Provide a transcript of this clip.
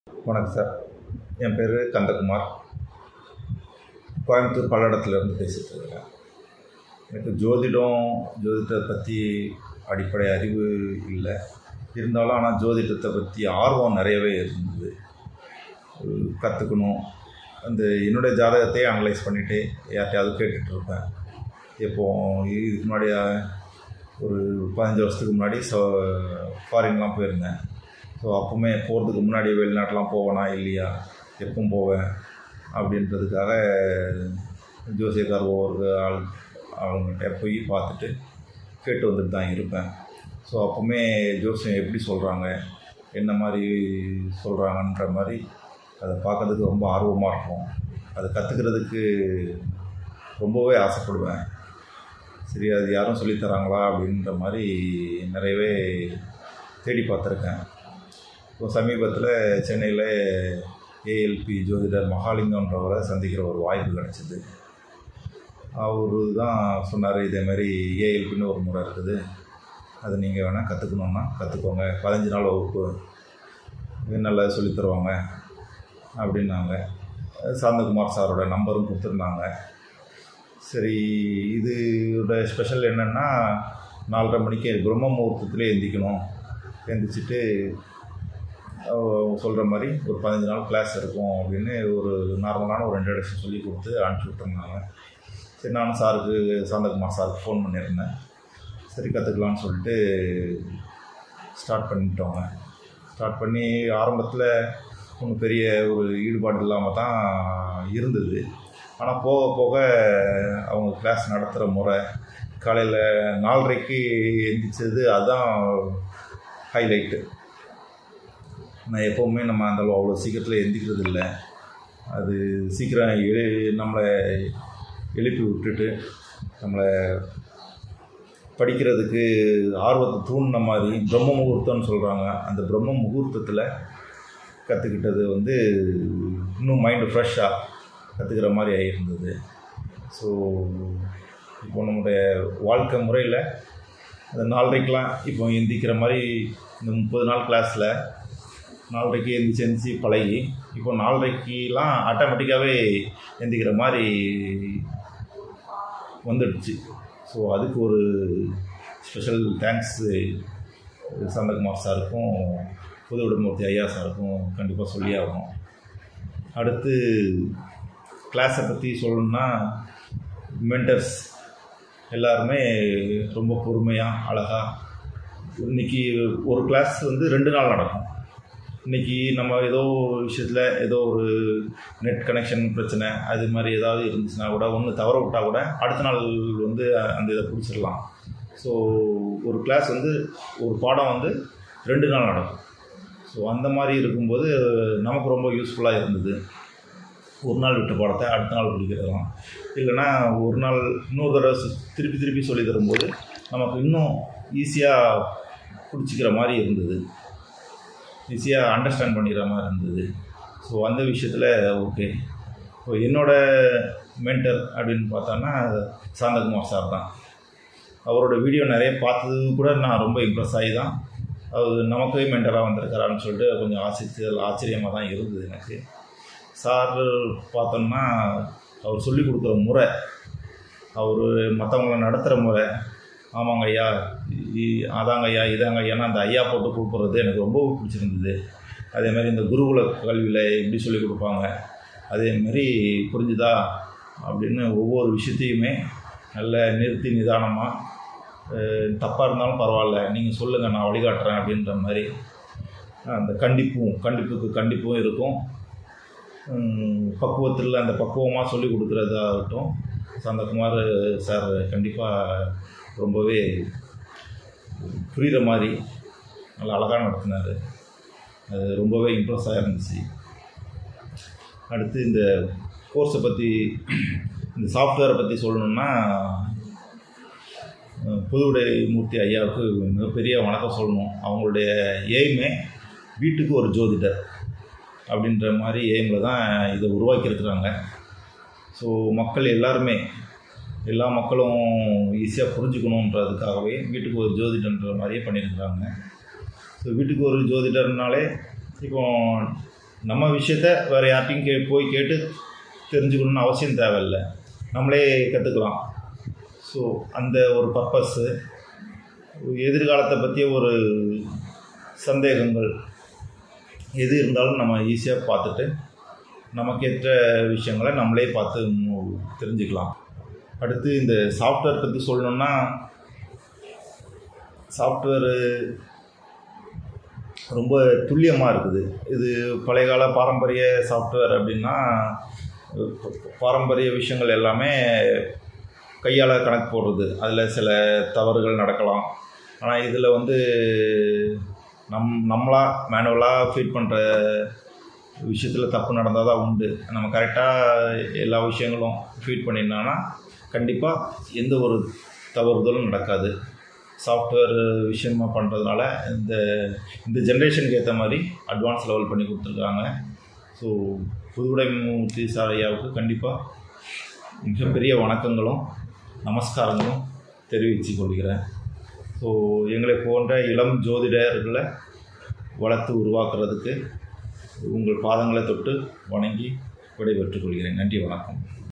வணக்கம் சார் என் பேர் கந்தகுமார் கோயம்புத்தூர் பல்லடத்துலேருந்து பேசிகிட்டு இருக்கேன் எனக்கு ஜோதிடம் ஜோதிடத்தை பற்றி அடிப்படை அறிவு இல்லை இருந்தாலும் ஆனால் ஜோதிடத்தை பற்றி ஆர்வம் நிறையவே இருந்தது கற்றுக்கணும் அந்த என்னுடைய ஜாதகத்தையே அனலைஸ் பண்ணிவிட்டு யார்கிட்டயாவது கேட்டுட்டு இருப்பேன் எப்போ இதுக்கு முன்னாடி ஒரு பதினஞ்சு வருஷத்துக்கு முன்னாடி ஸோ ஃபாரின்லாம் போயிருந்தேன் ஸோ அப்போவுமே போகிறதுக்கு முன்னாடி வெளிநாட்டெலாம் போவேனா இல்லையா எப்பவும் போவேன் அப்படின்றதுக்காக ஜோசியக்கார் ஒவ்வொரு ஆள் அவங்ககிட்ட போய் பார்த்துட்டு கேட்டு வந்துட்டு தான் இருப்பேன் ஸோ அப்போவுமே ஜோசியம் எப்படி சொல்கிறாங்க என்ன மாதிரி சொல்கிறாங்கன்ற மாதிரி அதை பார்க்கறதுக்கு ரொம்ப ஆர்வமாக இருக்கும் அதை கற்றுக்கிறதுக்கு ரொம்பவே ஆசைப்படுவேன் சரி அது யாரும் சொல்லித் தராங்களா அப்படின்ற மாதிரி நிறையவே தேடி பார்த்துருக்கேன் இப்போ சமீபத்தில் சென்னையில் ஏஎல்பி ஜோதிடர் மகாலிங்கம்ன்றவரை சந்திக்கிற ஒரு வாய்ப்பு கிடச்சிது அவரு தான் சொன்னார் இதேமாரி ஏஎல்பின்னு ஒரு முறை இருக்குது அது நீங்கள் வேணால் கற்றுக்கணுன்னா கற்றுக்கோங்க பதினஞ்சு நாள் வகுப்பு நல்லா சொல்லித் தருவாங்க அப்படின்னாங்க சாந்தகுமார் சாரோட நம்பரும் கொடுத்துருந்தாங்க சரி இதோட ஸ்பெஷல் என்னென்னா நாலரை மணிக்கு பிரம்ம முகூர்த்தத்திலே எந்திக்கணும் எந்திரிச்சிட்டு சொல்கிற மாதிரி ஒரு பதினஞ்சு நாள் கிளாஸ் இருக்கும் அப்படின்னு ஒரு நார்மலான ஒரு இன்ட்ரடக்ஷன் சொல்லி கொடுத்து அனுப்பிச்சி விட்டுருந்தாங்க சரி நானும் சாருக்கு சாந்தகுமார் சாருக்கு ஃபோன் பண்ணியிருந்தேன் சரி கற்றுக்கலான்னு சொல்லிட்டு ஸ்டார்ட் பண்ணிட்டோங்க ஸ்டார்ட் பண்ணி ஆரம்பத்தில் ஒன்றும் பெரிய ஒரு ஈடுபாடு இல்லாமல் தான் இருந்தது ஆனால் போக போக அவங்க கிளாஸ் நடத்துகிற முறை காலையில் நாலரைக்கு எந்திரிச்சது அதுதான் ஹைலைட்டு நான் எப்போவுமே நம்ம அந்த அவ்வளோ சீக்கிரத்தில் எந்திக்கிறது இல்லை அது சீக்கிரம் எழு நம்மளை எழுப்பி விட்டுட்டு நம்மளை படிக்கிறதுக்கு ஆர்வத்தை தூண்டின மாதிரி பிரம்ம முகூர்த்தம்னு சொல்கிறாங்க அந்த பிரம்ம முகூர்த்தத்தில் கற்றுக்கிட்டது வந்து இன்னும் மைண்டு ஃப்ரெஷ்ஷாக கற்றுக்கிற மாதிரி ஆகியிருந்தது ஸோ இப்போ நம்முடைய வாழ்க்கை முறையில் அந்த நாலரைக்கெலாம் இப்போ எந்திக்கிற மாதிரி இந்த முப்பது நாள் கிளாஸில் நாலரைக்கு எந்திரிச்சு எந்திரிச்சு பழகி இப்போ நாலரைக்கெலாம் ஆட்டோமேட்டிக்காகவே எந்திக்கிற மாதிரி வந்துடுச்சு ஸோ அதுக்கு ஒரு ஸ்பெஷல் தேங்க்ஸு சந்தகுமார் சாருக்கும் புது விடுமூர்த்தி ஐயா சாருக்கும் கண்டிப்பாக சொல்லி ஆகணும் அடுத்து கிளாஸை பற்றி சொல்லணுன்னா மென்டர்ஸ் எல்லாருமே ரொம்ப பொறுமையாக அழகாக இன்றைக்கி ஒரு கிளாஸ் வந்து ரெண்டு நாள் நடக்கும் இன்றைக்கி நம்ம ஏதோ விஷயத்தில் ஏதோ ஒரு நெட் கனெக்ஷன் பிரச்சனை அது மாதிரி ஏதாவது இருந்துச்சுன்னா கூட ஒன்று தவற விட்டால் கூட அடுத்த நாள் வந்து அந்த இதை பிடிச்சிடலாம் ஸோ ஒரு கிளாஸ் வந்து ஒரு பாடம் வந்து ரெண்டு நாள் நடக்கும் ஸோ அந்த மாதிரி இருக்கும்போது நமக்கு ரொம்ப யூஸ்ஃபுல்லாக இருந்தது ஒரு நாள் விட்ட பாடத்தை அடுத்த நாள் பிடிக்கிறலாம் இல்லைன்னா ஒரு நாள் இன்னொரு தடவை திருப்பி திருப்பி சொல்லி தரும்போது நமக்கு இன்னும் ஈஸியாக பிடிச்சிக்கிற மாதிரி இருந்தது ஈஸியாக அண்டர்ஸ்டாண்ட் பண்ணிக்கிற மாதிரி இருந்தது ஸோ அந்த விஷயத்தில் ஓகே இப்போ என்னோடய மென்டர் அப்படின்னு பார்த்தோன்னா சாந்தகுமார் சார் தான் அவரோட வீடியோ நிறைய பார்த்தது கூட நான் ரொம்ப இம்ப்ரெஸ் ஆகி தான் அவர் நமக்கே மென்டராக வந்திருக்கிறான்னு சொல்லிட்டு கொஞ்சம் ஆசிச்சு ஆச்சரியமாக தான் இருந்தது எனக்கு சார் பார்த்தோம்னா அவர் சொல்லி கொடுக்குற முறை அவர் மற்றவங்கள நடத்துகிற முறை ஆமாங்க ஐயா அதாங்க ஐயா இதாங்க ஐயானா அந்த ஐயா போட்டு கூப்பிட்றது எனக்கு ரொம்ப பிடிச்சிருந்தது அதேமாதிரி இந்த குருகுல கல்வியில் எப்படி சொல்லி கொடுப்பாங்க அதேமாரி புரிஞ்சுதா அப்படின்னு ஒவ்வொரு விஷயத்தையுமே நல்ல நிறுத்தி நிதானமாக தப்பாக இருந்தாலும் பரவாயில்ல நீங்கள் சொல்லுங்கள் நான் வழிகாட்டுறேன் அப்படின்ற மாதிரி அந்த கண்டிப்பும் கண்டிப்புக்கு கண்டிப்பும் இருக்கும் பக்குவத்தில் அந்த பக்குவமாக சொல்லி கொடுக்குறதாகட்டும் சந்தகுமார் சார் கண்டிப்பாக ரொம்பவே புரிகிற மாதிரி நல்லா அழகாக நடத்தினார் அது ரொம்பவே இம்ப்ரெஸ்ஸாக இருந்துச்சு அடுத்து இந்த கோர்ஸை பற்றி இந்த சாஃப்ட்வேரை பற்றி சொல்லணுன்னா புதுவுடை மூர்த்தி ஐயாவுக்கு மிகப்பெரிய வணக்கம் சொல்லணும் அவங்களுடைய எய்மே வீட்டுக்கு ஒரு ஜோதிடர் அப்படின்ற மாதிரி எய்மில் தான் இதை உருவாக்கியிருக்கிறாங்க ஸோ மக்கள் எல்லாருமே எல்லா மக்களும் ஈஸியாக புரிஞ்சுக்கணுன்றதுக்காகவே வீட்டுக்கு ஒரு ஜோதிடன்ற மாதிரியே பண்ணியிருக்கிறாங்க ஸோ வீட்டுக்கு ஒரு ஜோதிடர்னாலே இப்போ நம்ம விஷயத்த வேறு யார்ட்டையும் கே போய் கேட்டு தெரிஞ்சுக்கணுன்னு அவசியம் தேவையில்ல நம்மளே கற்றுக்கலாம் ஸோ அந்த ஒரு பர்பஸ்ஸு எதிர்காலத்தை பற்றிய ஒரு சந்தேகங்கள் எது இருந்தாலும் நம்ம ஈஸியாக பார்த்துட்டு நமக்கு ஏற்ற விஷயங்களை நம்மளே பார்த்து மு- தெரிஞ்சுக்கலாம் அடுத்து இந்த சாஃப்ட்வேர் பற்றி சொல்லணுன்னா சாஃப்ட்வேரு ரொம்ப துல்லியமாக இருக்குது இது பழைய கால பாரம்பரிய சாஃப்ட்வேர் அப்படின்னா ப- பாரம்பரிய விஷயங்கள் எல்லாமே கையால் கணக்கு போடுறது அதில் சில தவறுகள் நடக்கலாம் ஆனால் இதில் வந்து நம் நம்மளாக மேனுவலாக ஃபீட் பண்ணுற விஷயத்தில் தப்பு நடந்தால் தான் உண்டு நம்ம கரெக்டாக எல்லா விஷயங்களும் ஃபீட் பண்ணியிருந்தோன்னா கண்டிப்பாக எந்த ஒரு தவறுதலும் நடக்காது சாஃப்ட்வேர் விஷயமா பண்ணுறதுனால இந்த இந்த ஜென்ரேஷனுக்கு ஏற்ற மாதிரி அட்வான்ஸ் லெவல் பண்ணி கொடுத்துருக்காங்க ஸோ புதுவுடைமூர்த்தி சார் ஐயாவுக்கு கண்டிப்பாக மிகப்பெரிய வணக்கங்களும் நமஸ்காரங்களும் தெரிவித்து கொள்கிறேன் ஸோ எங்களை போன்ற இளம் ஜோதிடர்களை வளர்த்து உருவாக்குறதுக்கு உங்கள் பாதங்களை தொட்டு வணங்கி விடைபெற்றுக் கொள்கிறேன் நன்றி வணக்கம்